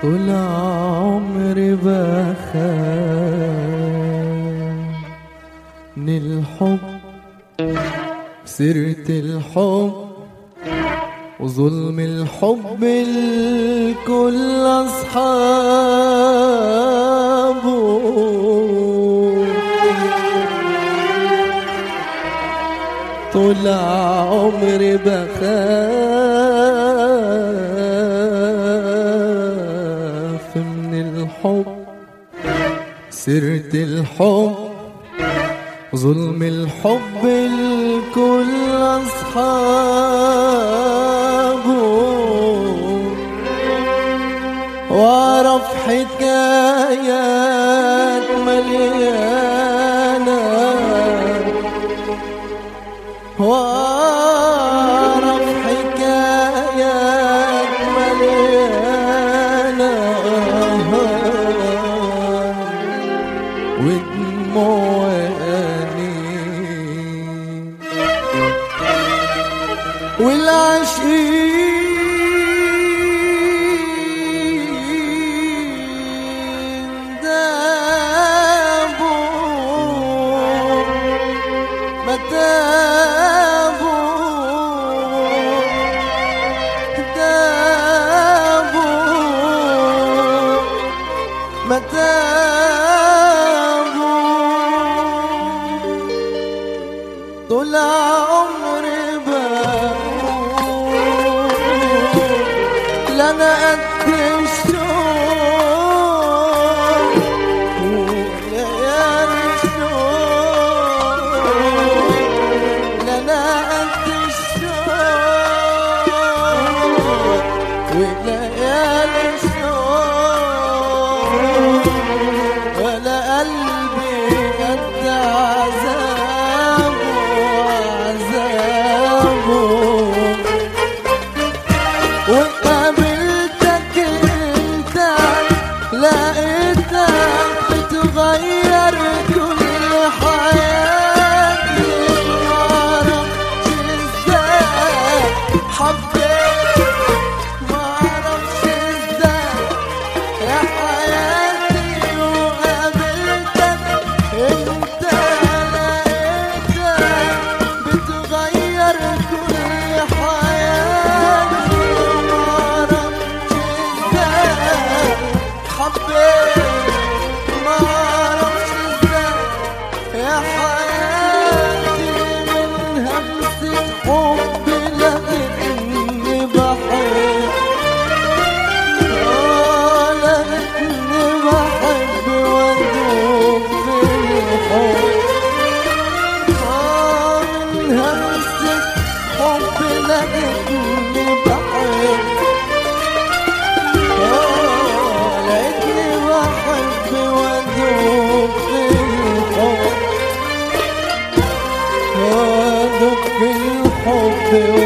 طول عمري بخاف من الحب سيرة الحب وظلم الحب الكل أصحابه طول عمري بخاف من الحب سيرة الحب ظلم الحب الكل أصحابه وأعرف حكايات مليانة وأعرف حكايات مليانة ودموع أنين والعشيق دابوا متابوا دابوا متابوا طول عمري بقول لنا قد الشوق وليالي الشوق لنا قد الشوق وليالي الشوق ولا قلبي قد عذابه عذابه وقابلتك انت لقيتك بتغير كل حياتي معرفش ازاي حبيت معرفش ازاي يا حياتي وقابلتك انت لقيتك بتغير كل حياتي معرفش ازاي حبيت معرفش ازاي يا حياتي من همسة حب لقيتني بحب لقيتني بحب وادوب في الحب من همسة حب لقيتني بحب لقيتني بحب وادوب في الحب وادوب في الحب